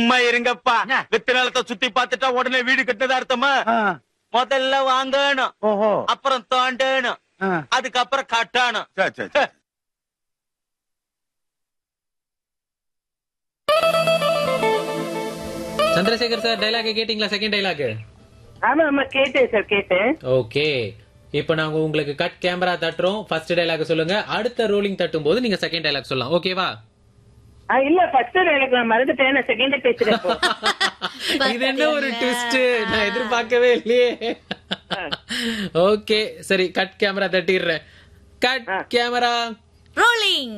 சும்மா இருங்கப்பா என்ன? வித்து நிலத்தை சுத்தி பார்த்துட்டா உடனே வீடு கட்டினதா அர்த்தமா ஆ, முதல்ல வாங்கணும் ஓஹோ அப்புறம் தோண்டணும் ஆ. அதுக்கப்புறம் கட்டணும் சரி சரி சரி. சந்திரசேகர் சார் டைலாக் கேட்டிங்களா செகண்ட் டைலாக் ஆமா ஆமா கேட்டேன் சார் கேட்டேன் ஓகே இப்போ நாங்க உங்களுக்கு கட் கேமரா தட்டுறோம் ஃபர்ஸ்ட் டைலாக் சொல்லுங்க அடுத்த ரோலிங் தட்டும் போது நீங்க செகண்ட் டைலாக் சொல்லலாம் ஓகேவா ஆ, இல்ல ஃபர்ஸ்ட் எனக்கு நான் மறந்துட்டேன் நான் செகண்ட் பேசுறேன் இப்போ. இது என்ன ஒரு ட்விஸ்ட் நான் எதிர்பார்க்கவே இல்லையே ஓகே சரி கட் கேமரா தட்டிடுறேன் cut ah. Camera rolling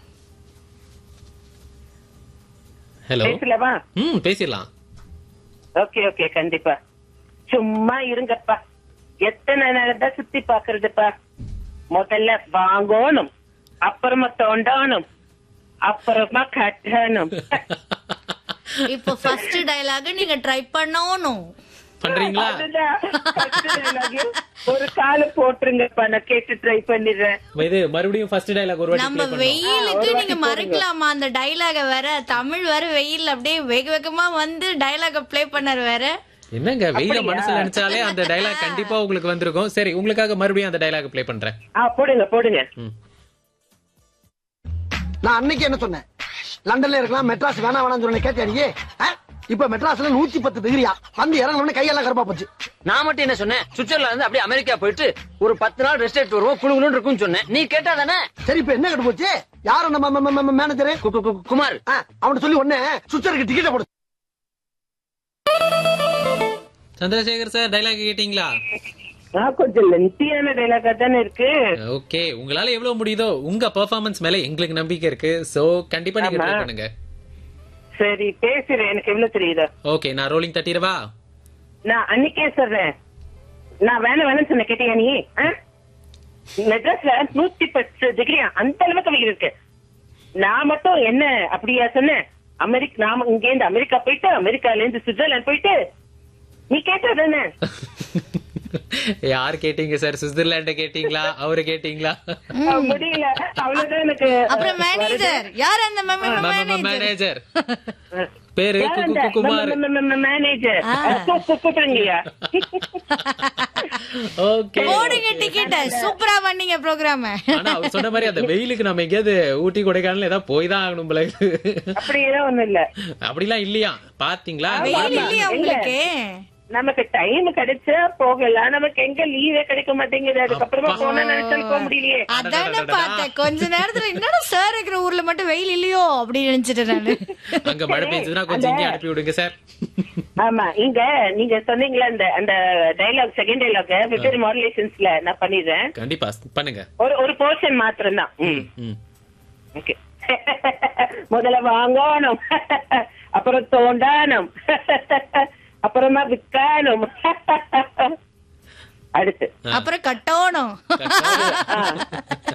hello பேசலவா ம் பேசிடலாம் ஓகே ஓகே கண்டிப்பா சும்மா இருங்கப்பா எத்தனை நேரம் தான் சுத்தி பாக்குறதுப்பா முதல்ல வாங்கணும் அப்புறமா தோண்டணும் அப்புறமா கட்டணும் இப்போ ஃபர்ஸ்ட் டயலாக் நீங்க ட்ரை பண்ணணும் பண்றீங்களா அதுதான் first dialogue. ஒரு கால போட்டுருங்கப்பா நான் கேட்டு ட்ரை பண்ணிடுறேன் இது மறுபடியும் ஃபர்ஸ்ட் டைலாக் ஒரு வாட்டி நம்ம play பண்ணுவோம் வெயிலுக்கு ஆ, ஒரு நீங்க வாட்டி மறக்கலாமா அந்த டயலாக வேற தமிழ் வேற வெயில் அப்படியே வேக வேகமா வந்து டயலாக ப்ளே பண்ணாரு வேற என்னங்க வெயில அப்படியா? மனசுல நினைச்சாலே அந்த டைலாக் கண்டிப்பா உங்களுக்கு வந்திருக்கும் சரி உங்களுக்காக மறுபடியும் அந்த டைலாக் ப்ளே பண்றேன் ஆ போடுங்க போடுங்க ம். நான் அன்னைக்கு என்ன சொன்னேன் லண்டன்ல இருக்கலாம் மெட்ராஸ் வேணா வேணாம்னு சொன்ன கேட்டியா நீ ஆ? இப்ப மெட்ராஸ்ல நூத்தி பத்து டிகிரியா வந்து இறங்கணும்னு கையெல்லாம் கருப்பா போச்சு நான் மட்டும் என்ன சொன்னேன் சுவிட்சர்லாந்து இருந்து அப்படியே அமெரிக்கா போயிட்டு ஒரு பத்து நாள் ரெஸ்ட் எடுத்து வருவோம் குழுகுலுன்னு இருக்கும்னு சொன்னேன் நீ கேட்டா தானே சரி இப்ப என்ன கட்டு போச்சு யாரும் நம்ம மேனேஜர் கு- கு- கு- குமார் அவன் சொல்லி ஒண்ணு சுச்சருக்கு டிக்கெட் போடு சந்திரசேகர் சார் டைலாக் கேட்டீங்களா ஆ கொஞ்சம் லென்த்தியான டைலாகா தானே இருக்கு ஓகே உங்களால எவ்வளவு முடியுதோ உங்க பெர்ஃபார்மன்ஸ் மேல எங்களுக்கு நம்பிக்கை இருக்கு சோ கண்டிப்பா நீங்க ட்ரை ஆமா. பண்ணுங்க சரி பேசுறேன் எனக்கு எவ்வளவு தெரியுதா ஓகே நான் ரோலிங் தட்டிடுவா நான் அன்னைக்கே சொல்றேன் நான் வேணாம் வேணாம்னு சொன்ன கேட்டியா நீ ஆ? மெட்ராஸ்ல நூத்தி பத்து டிகிரி அந்த அளவுக்கு வெயில் இருக்கு நான் மட்டும் என்ன அப்படியா சொன்னேன் அமெரிக்கா நாம இங்க இருந்து அமெரிக்கா போயிட்டு அமெரிக்கால இருந்து சுவிட்சர்லாந்து போயிட்டு நீ கேட்டா தானே யார் கேட்டீங்க சார் சுவிட்சர்லாண்ட கேட்டீங்களா அவரு கேட்டீங்களா அஹ் முடியல அவ்வளவுதான் எனக்கு அப்புறம் மேனேஜர் யார் அந்த மேனேஜர் மேனேஜர் பேரு கு- கு- கு- குமார் மேனேஜர் ஆ. கூப்பிடுங்கய்யா ஓகே போடுங்க டிக்கெட் சூப்பரா பண்ணீங்க ப்ரோக்ராம் ஆனா அவர் சொன்ன மாதிரி அந்த வெயிலுக்கு நம்ம எங்கேயாவது ஊட்டி கொடைக்கானல் ஏதாவது போய் தான் ஆகணும் போல இருக்கு. அப்படியெல்லாம் ஒண்ணும் இல்ல அப்படிலாம் இல்லையா பாத்தீங்களா வெயில் இல்லையா உங்களுக்கு நமக்கு டைம் கிடைச்சா போகலாம் நமக்கு எங்க லீவே கிடைக்க மாட்டேங்குது அதுக்கப்புறமா அப்பா. போனா நினைச்சாலும் போக முடியலையே அதானே அடடடடடா. பார்த்தேன் கொஞ்ச நேரத்துல என்னடா சார் இருக்கிற ஊர்ல மட்டும் வெயில் இல்லையோ அப்படின்னு நினைச்சிட்டேன் நானு அங்க மழை பெஞ்சதுன்னா கொஞ்சம் இங்கே அனுப்பி விடுங்க சார் ஆமா இங்க நீங்க சொன்னீங்களா அந்த அந்த டைலாக் செகண்ட் டைலாக் வெவ்வேறு மாடுலேஷன்ஸ்ல நான் பண்ணிடுறேன் கண்டிப்பா பண்ணுங்க ஒரு ஒரு போர்ஷன் மாத்திரம் தான் ம் ஓகே முதல்ல வாங்கணும் அப்புறம் தோண்டணும் அப்புறமா விற்கணும் அடுத்து அப்புறம் கட்டணும் ஆ.